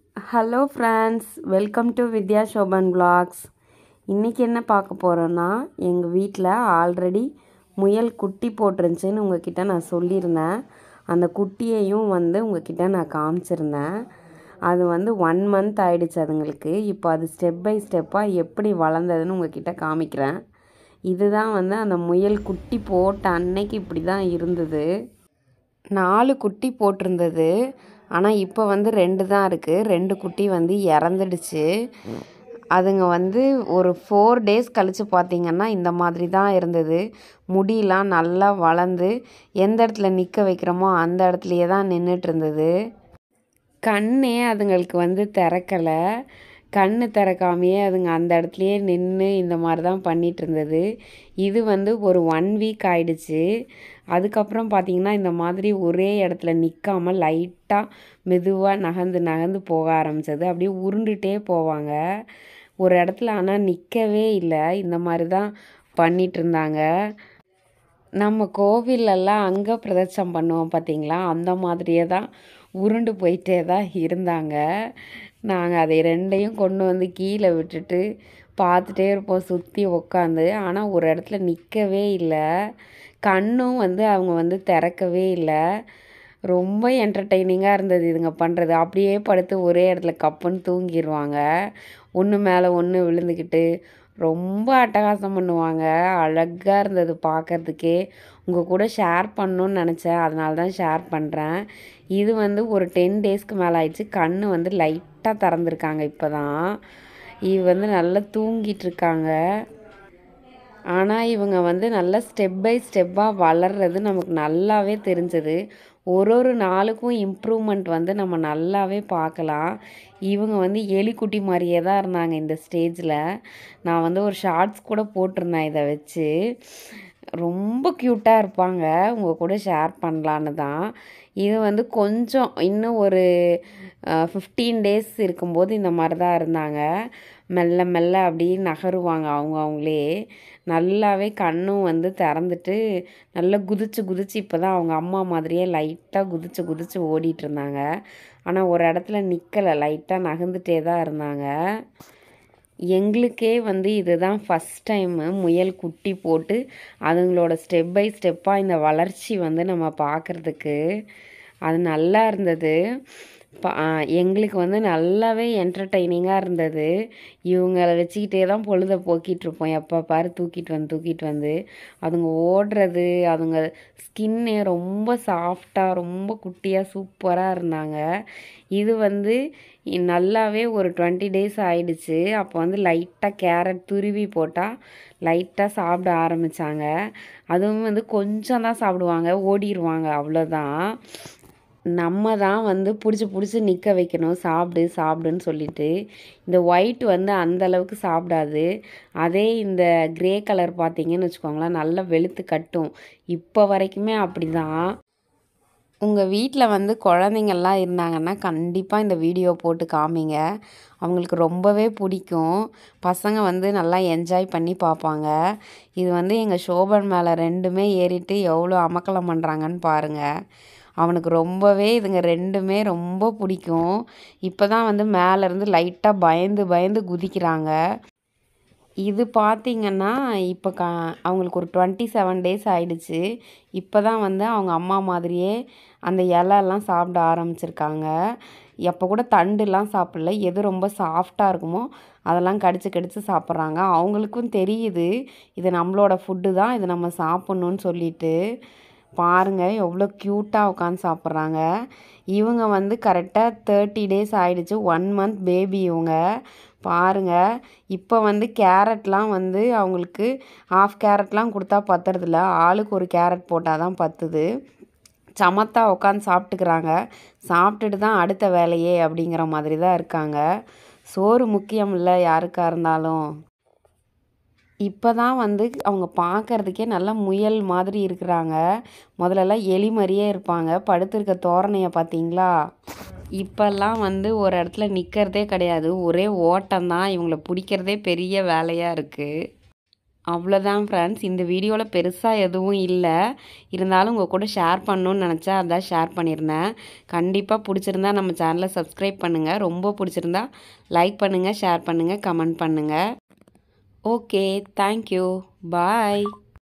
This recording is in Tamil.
hello friends welcome to Vidya Shoban vlogs இன்றைக்கி என்ன பார்க்க போகிறோன்னா எங்கள் வீட்டில் ஆல்ரெடி முயல் குட்டி போட்டிருந்துச்சின்னு உங்ககிட்ட நான் சொல்லியிருந்தேன் அந்த குட்டியையும் வந்து உங்ககிட்ட நான் காமிச்சிருந்தேன் அது வந்து ஒன் மந்த் ஆயிடுச்சு அதுங்களுக்கு இப்போ அது ஸ்டெப் பை ஸ்டெப்பாக எப்படி வளர்ந்ததுன்னு உங்ககிட்ட காமிக்கிறேன் இதுதான் வந்து அந்த முயல் குட்டி போட்ட அன்னைக்கு இப்படி தான் இருந்தது நாலு குட்டி போட்டிருந்தது ஆனால் இப்போ வந்து ரெண்டு தான் இருக்குது ரெண்டு குட்டி வந்து இறந்துடுச்சு அதுங்க வந்து ஒரு ஃபோர் டேஸ் கழித்து பார்த்திங்கன்னா இந்த மாதிரி தான் இருந்தது முடியெலாம் நல்லா வளர்ந்து எந்த இடத்துல நிற்க வைக்கிறோமோ அந்த இடத்துலையே தான் நின்றுட்டு இருந்தது கண்ணே அதுங்களுக்கு வந்து திறக்கலை கண்ணு திறக்காமையே அதுங்க அந்த இடத்துலையே நின்று இந்த மாதிரி தான் பண்ணிகிட்டு இருந்தது இது வந்து ஒரு ஒன் வீக் ஆயிடுச்சு அதுக்கப்புறம் பார்த்திங்கன்னா இந்த மாதிரி ஒரே இடத்துல நிற்காம லைட்டாக மெதுவாக நகர்ந்து நகர்ந்து போக ஆரம்பிச்சது அப்படியே உருண்டுட்டே போவாங்க ஒரு இடத்துல ஆனால் நிற்கவே இல்லை இந்த மாதிரி தான் பண்ணிகிட்டு இருந்தாங்க நம்ம கோவிலெல்லாம் அங்க பிரதட்சம் பண்ணுவோம் பார்த்தீங்களா அந்த மாதிரியே தான் உருண்டு போயிட்டே தான் இருந்தாங்க நாங்கள் அதை ரெண்டையும் கொண்டு வந்து கீழே விட்டுட்டு பார்த்துட்டே இருப்போம் சுற்றி உக்காந்து ஆனால் ஒரு இடத்துல நிற்கவே இல்லை கண்ணும் வந்து அவங்க வந்து திறக்கவே இல்லை ரொம்ப என்டர்டெய்னிங்காக இருந்தது இதுங்க பண்ணுறது அப்படியே படுத்து ஒரே இடத்துல கப்புன்னு தூங்கிடுவாங்க ஒன்று மேலே ஒன்று விழுந்துக்கிட்டு ரொம்ப அட்டகாசம் பண்ணுவாங்க அழகாக இருந்தது பார்க்கறதுக்கே உங்கள் கூட ஷேர் பண்ணணுன்னு நினச்சேன் அதனால தான் ஷேர் பண்ணுறேன் இது வந்து ஒரு டென் டேஸ்க்கு மேலே ஆயிடுச்சு கண் வந்து லைட்டாக திறந்துருக்காங்க இப்போ தான் இது வந்து நல்லா தூங்கிட்டு இருக்காங்க ஆனால் இவங்க வந்து நல்லா ஸ்டெப் பை ஸ்டெப்பாக வளர்றது நமக்கு நல்லாவே தெரிஞ்சது ஒரு ஒரு நாளுக்கும் இம்ப்ரூவ்மெண்ட் வந்து நம்ம நல்லாவே பார்க்கலாம் இவங்க வந்து எலிக்குட்டி மாதிரியே தான் இருந்தாங்க இந்த ஸ்டேஜில் நான் வந்து ஒரு ஷார்ட்ஸ் கூட போட்டிருந்தேன் இதை வச்சு ரொம்ப க்யூட்டாக இருப்பாங்க உங்கள் கூட ஷேர் பண்ணலான்னு தான் இது வந்து கொஞ்சம் இன்னும் ஒரு ஃபிஃப்டீன் டேஸ் இருக்கும்போது இந்த மாதிரி தான் இருந்தாங்க மெல்ல மெல்ல அப்படியே நகருவாங்க அவங்க அவங்களே நல்லாவே கண்ணும் வந்து திறந்துட்டு நல்லா குதிச்சு குதிச்சு இப்போ தான் அவங்க அம்மா மாதிரியே லைட்டாக குதிச்சு குதிச்சு ஓடிட்டு இருந்தாங்க ஆனால் ஒரு இடத்துல நிற்கலை லைட்டாக நகர்ந்துட்டே தான் இருந்தாங்க எங்களுக்கே வந்து இதுதான் ஃபஸ்ட் டைமு முயல் குட்டி போட்டு அதுங்களோட ஸ்டெப் பை ஸ்டெப்பாக இந்த வளர்ச்சி வந்து நம்ம பார்க்குறதுக்கு அது நல்லா இருந்தது பா எங்களுக்கு வந்து நல்லாவே என்டர்டெய்னிங்காக இருந்தது இவங்கள வச்சுக்கிட்டே தான் பொழுதை போக்கிட்டு இருப்போம் எப்போ பாரு தூக்கிட்டு வந்து தூக்கிட்டு வந்து அதுங்க ஓடுறது அதுங்க ஸ்கின்னே ரொம்ப சாஃப்டாக ரொம்ப குட்டியாக சூப்பராக இருந்தாங்க இது வந்து நல்லாவே ஒரு டுவெண்ட்டி டேஸ் ஆயிடுச்சு அப்போ வந்து லைட்டாக கேரட் துருவி போட்டால் லைட்டாக சாப்பிட ஆரம்பித்தாங்க அதுவும் வந்து கொஞ்சம் தான் சாப்பிடுவாங்க ஓடிடுவாங்க அவ்வளோதான் நம்ம தான் வந்து பிடிச்சி பிடிச்சி நிற்க வைக்கணும் சாப்பிடு சாப்பிடுன்னு சொல்லிட்டு இந்த ஒயிட் வந்து அந்த அளவுக்கு சாப்பிடாது அதே இந்த க்ரே கலர் பார்த்தீங்கன்னு வச்சுக்கோங்களேன் நல்லா வெளுத்து கட்டும் இப்போ வரைக்குமே அப்படி தான் உங்கள் வீட்டில் வந்து குழந்தைங்கள்லாம் இருந்தாங்கன்னா கண்டிப்பாக இந்த வீடியோ போட்டு காமிங்க அவங்களுக்கு ரொம்பவே பிடிக்கும் பசங்க வந்து நல்லா என்ஜாய் பண்ணி பார்ப்பாங்க இது வந்து எங்கள் ஷோபன் மேலே ரெண்டுமே ஏறிட்டு எவ்வளோ அமக்கலம் பண்ணுறாங்கன்னு பாருங்கள் அவனுக்கு ரொம்பவே இதுங்க ரெண்டுமே ரொம்ப பிடிக்கும் இப்போ தான் வந்து மேலேருந்து லைட்டாக பயந்து பயந்து குதிக்கிறாங்க இது பார்த்திங்கன்னா இப்போ க அவங்களுக்கு ஒரு டுவெண்ட்டி செவன் டேஸ் ஆயிடுச்சு இப்போ தான் வந்து அவங்க அம்மா மாதிரியே அந்த இலெல்லாம் சாப்பிட ஆரம்பிச்சிருக்காங்க எப்போ கூட தண்டுலாம் சாப்பிடல எது ரொம்ப சாஃப்டாக இருக்குமோ அதெல்லாம் கடிச்சு கடிச்சு சாப்பிட்றாங்க அவங்களுக்கும் தெரியுது இது நம்மளோட ஃபுட்டு தான் இது நம்ம சாப்பிட்ணுன்னு சொல்லிட்டு பாருங்கள் எவ்வளோ க்யூட்டாக உட்காந்து சாப்பிட்றாங்க இவங்க வந்து கரெக்டாக தேர்ட்டி டேஸ் ஆயிடுச்சு ஒன் மந்த் பேபி இவங்க பாருங்கள் இப்போ வந்து கேரட்லாம் வந்து அவங்களுக்கு ஆஃப் கேரட்லாம் கொடுத்தா பத்துறதில்ல ஆளுக்கு ஒரு கேரட் போட்டால் தான் பத்துது சமத்தா உட்காந்து சாப்பிட்டுக்கிறாங்க சாப்பிட்டுட்டு தான் அடுத்த வேலையே அப்படிங்கிற மாதிரி தான் இருக்காங்க சோறு முக்கியம் இல்லை யாருக்காக இருந்தாலும் இப்போ தான் வந்து அவங்க பார்க்குறதுக்கே நல்லா முயல் மாதிரி இருக்கிறாங்க முதல்லலாம் எலி மாதிரியே இருப்பாங்க படுத்திருக்க தோரணையை பார்த்தீங்களா இப்போல்லாம் வந்து ஒரு இடத்துல நிற்கிறதே கிடையாது ஒரே ஓட்டம் தான் இவங்கள பிடிக்கிறதே பெரிய வேலையாக இருக்குது அவ்வளோதான் ஃப்ரெண்ட்ஸ் இந்த வீடியோவில் பெருசாக எதுவும் இல்லை இருந்தாலும் உங்கள் கூட ஷேர் பண்ணணும்னு நினச்சா அதான் ஷேர் பண்ணியிருந்தேன் கண்டிப்பாக பிடிச்சிருந்தா நம்ம சேனலை சப்ஸ்கிரைப் பண்ணுங்கள் ரொம்ப பிடிச்சிருந்தா லைக் பண்ணுங்கள் ஷேர் பண்ணுங்கள் கமெண்ட் பண்ணுங்கள் ஓகே தேங்க்யூ பாய்